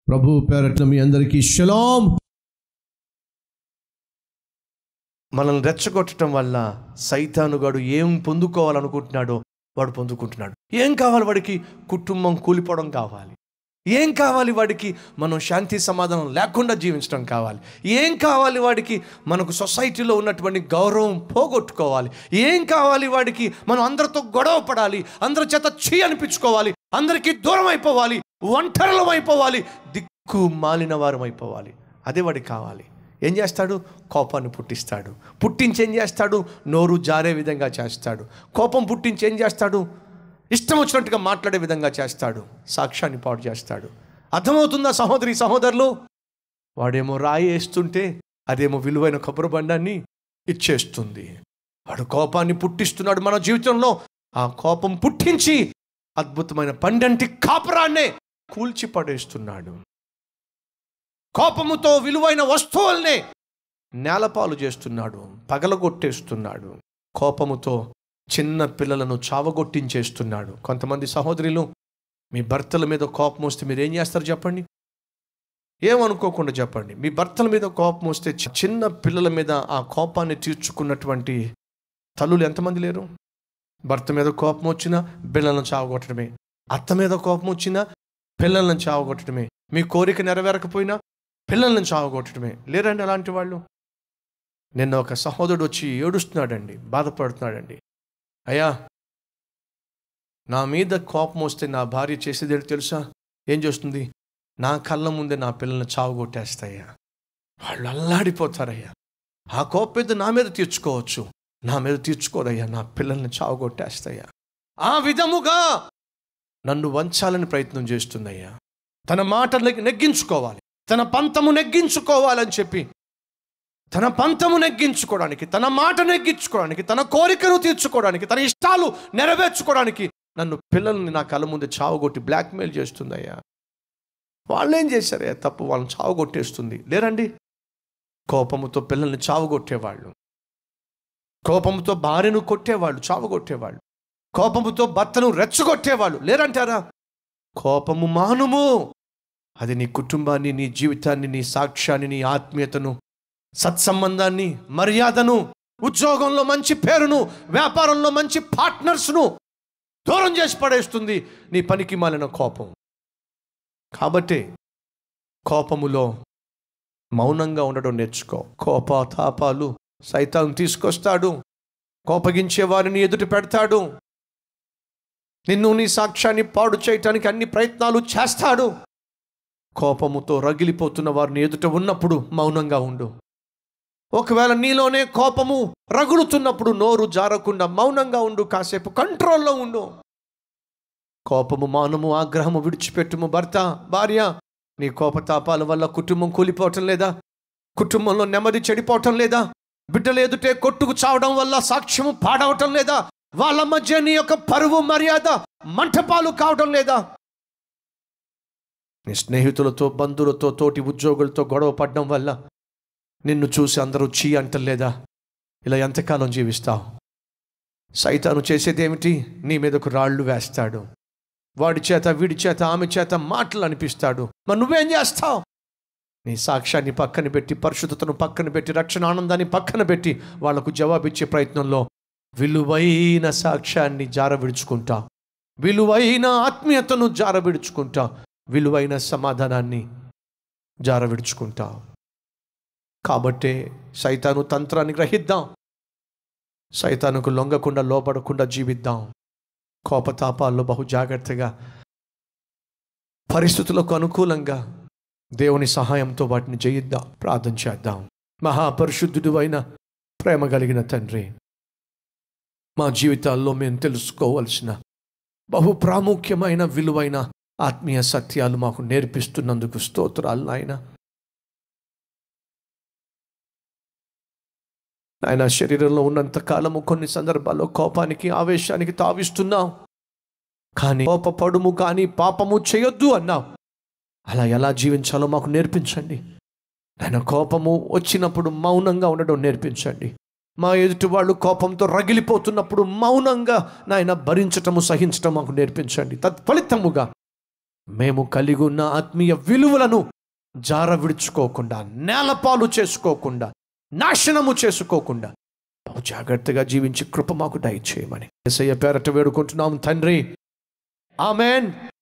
ప్రభు పేరట్ల మీ అందరికీ షలాం మనల్ని రెచ్చగొట్టడం వల్ల సైతానుగాడు ఏం పొందుకోవాలనుకుంటున్నాడో వాడు పొందుకుంటున్నాడు ఏం కావాలి వాడికి కుటుంబం కూలిపోవడం కావాలి ఏం కావాలి వాడికి మనం శాంతి సమాధానం లేకుండా జీవించడం కావాలి ఏం కావాలి వాడికి మనకు సొసైటీలో ఉన్నటువంటి గౌరవం పోగొట్టుకోవాలి ఏం కావాలి వాడికి మనం అందరితో గొడవ పడాలి అందరి చేత చీ అనిపించుకోవాలి అందరికీ దూరం అయిపోవాలి ఒంటరిలం అయిపోవాలి దిక్కు మాలిన వారం అయిపోవాలి అదే వాడికి కావాలి ఏం చేస్తాడు కోపాన్ని పుట్టిస్తాడు పుట్టించి ఏం చేస్తాడు నోరు జారే విధంగా చేస్తాడు కోపం పుట్టించి ఏం చేస్తాడు ఇష్టం వచ్చినట్టుగా మాట్లాడే విధంగా చేస్తాడు సాక్ష్యాన్ని పాడు చేస్తాడు అర్థమవుతుందా సహోదరి సహోదరులు వాడేమో రాయి వేస్తుంటే అదేమో విలువైన కొబ్బరి బండాన్ని ఇచ్చేస్తుంది వాడు కోపాన్ని పుట్టిస్తున్నాడు మన జీవితంలో ఆ కోపం పుట్టించి అద్భుతమైన పండంటి కాపురాన్నే కూల్చి పడేస్తున్నాడు కోపముతో విలువైన వస్తువుల్ని నేలపాలు చేస్తున్నాడు పగలగొట్టేస్తున్నాడు కోపముతో చిన్న పిల్లలను చావగొట్టించేస్తున్నాడు కొంతమంది సహోదరులు మీ భర్తల మీద కోపం వస్తే మీరు ఏం చేస్తారు చెప్పండి ఏమనుకోకుండా చెప్పండి మీ భర్తల మీద కోపం వస్తే చి- చిన్న పిల్లల మీద ఆ కోపాన్ని తీర్చుకున్నటువంటి తల్లులు ఎంతమంది లేరు భర్త మీద కోపం వచ్చినా పిల్లలను చావగొట్టడమే అత్త మీద కోపం వచ్చినా పిల్లలను చావగొట్టడమే మీ కోరిక నెరవేరకపోయినా పిల్లలను చావగొట్టడమే లేరండి అలాంటి వాళ్ళు నిన్న ఒక సహోదరుడు వచ్చి ఏడుస్తున్నాడండి బాధపడుతున్నాడండి అయ్యా నా మీద కోపం వస్తే నా భార్య చేసేది ఏంటో తెలుసా ఏం చేస్తుంది నా కళ్ళ ముందే నా పిల్లల్ని చావగొట్టేస్తాయ్యా వాళ్ళు అల్లాడిపోతారయ్యా ఆ కోపం మీద నా మీద తీర్చుకోవచ్చు నా మీద తీర్చుకోదయ్యా నా పిల్లల్ని చావగొట్టేస్తాయ్యా ఆ విధముగా నన్ను వంచాలని ప్రయత్నం చేస్తుందయ్యా తన మాటలు నెగ్గించుకోవాలి తన పంతము నెగ్గించుకోవాలని చెప్పి తన పంతము నెగ్గించుకోవడానికి తన మాట నెగ్గించుకోవడానికి తన కోరికను తీర్చుకోవడానికి తన ఇష్టాలు నెరవేర్చుకోవడానికి నన్ను పిల్లల్ని నా కళ్ళ ముందు చావుగొట్టి బ్లాక్మెయిల్ చేస్తుందయ్యా వాళ్ళు ఏం చేశారే తప్పు వాళ్ళని చావుగొట్టేస్తుంది లేరండి కోపముతో పిల్లల్ని చావుగొట్టేవాళ్ళు కోపముతో భార్యను కొట్టేవాళ్ళు చావుగొట్టేవాళ్ళు కోపముతో భర్తను రెచ్చగొట్టేవాళ్ళు లేరంటారా కోపము మానుము అది నీ కుటుంబాన్ని నీ జీవితాన్ని నీ సాక్ష్యాన్ని నీ ఆత్మీయతను సత్సంబంధాన్ని మర్యాదను ఉద్యోగంలో మంచి పేరును వ్యాపారంలో మంచి పార్ట్నర్స్ను దూరం చేసి పడేస్తుంది నీ పనికి మాలిన కోపం కాబట్టి కోపములో మౌనంగా ఉండడం నేర్చుకో కోప తాపాలు సైతాన్ని తీసుకొస్తాడు కోపగించే వారిని ఎదుట పెడతాడు నిన్ను నీ సాక్ష్యాన్ని పాడు చేయటానికి అన్ని ప్రయత్నాలు చేస్తాడు కోపముతో రగిలిపోతున్న వారిని ఎదుట ఉన్నప్పుడు మౌనంగా ఉండు ఒకవేళ నీలోనే కోపము రగులుతున్నప్పుడు నోరు జారకుండా మౌనంగా ఉండు కాసేపు కంట్రోల్లో ఉండు కోపము మానము ఆగ్రహము విడిచిపెట్టుము భర్త భార్య నీ కోపతాపాల వల్ల కుటుంబం కూలిపోవటం లేదా కుటుంబంలో నెమ్మది చెడిపోవటం లేదా బిడ్డలు ఎదుటే కొట్టుకు చావడం వల్ల సాక్ష్యము పాడవటం లేదా వాళ్ళ మధ్య నీ యొక్క పరువు మర్యాద మంటపాలు కావడం లేదా నీ స్నేహితులతో బంధువులతో తోటి ఉద్యోగులతో గొడవ పడడం వల్ల నిన్ను చూసి అందరూ చీ అంటలేదా ఇలా ఎంతకాలం జీవిస్తావు సైతాను చేసేదేమిటి నీ మీదకు రాళ్ళు వేస్తాడు వాడి చేత వీడి చేత ఆమె చేత మాటలు అనిపిస్తాడు మరి నువ్వేం చేస్తావు నీ సాక్ష్యాన్ని పక్కన పెట్టి పరిశుద్ధతను పక్కన పెట్టి రక్షణ ఆనందాన్ని పక్కన పెట్టి వాళ్లకు జవాబిచ్చే ప్రయత్నంలో విలువైన సాక్ష్యాన్ని జారవిడుచుకుంటా విలువైన ఆత్మీయతను జారవిడుచుకుంటా విలువైన సమాధానాన్ని జారవిడుచుకుంటా కాబట్టే సైతాను తంత్రాన్ని గ్రహిద్దాం సైతానుకు లొంగకుండా లోపడకుండా జీవిద్దాం కోపతాపాల్లో బహు జాగ్రత్తగా పరిస్థితులకు అనుకూలంగా దేవుని సహాయంతో వాటిని జయిద్దాం ప్రార్థన చేద్దాం మహాపరిశుద్ధుడు అయిన ప్రేమ కలిగిన తండ్రి మా జీవితాల్లో మేము తెలుసుకోవలసిన బహు ప్రాముఖ్యమైన విలువైన ఆత్మీయ సత్యాలు మాకు నేర్పిస్తున్నందుకు స్తోత్రాలు నాయనా ఆయన శరీరంలో ఉన్నంత కాలము కొన్ని సందర్భాల్లో కోపానికి ఆవేశానికి తావిస్తున్నాం కానీ కోపపడుము కానీ పాపము చేయొద్దు అన్నావు అలా ఎలా జీవించాలో మాకు నేర్పించండి ఆయన కోపము వచ్చినప్పుడు మౌనంగా ఉండడం నేర్పించండి మా ఎదుటి వాళ్ళు కోపంతో రగిలిపోతున్నప్పుడు మౌనంగా నాయన భరించటము సహించటం మాకు నేర్పించండి తత్ఫలితముగా మేము కలిగి ఉన్న ఆత్మీయ విలువలను జార విడుచుకోకుండా నేలపాలు చేసుకోకుండా నాశనము చేసుకోకుండా బహు జాగ్రత్తగా జీవించి కృప మాకు దయచేయమని ఎసయ్య పేరట వేడుకుంటున్నాం తండ్రి ఆమెన్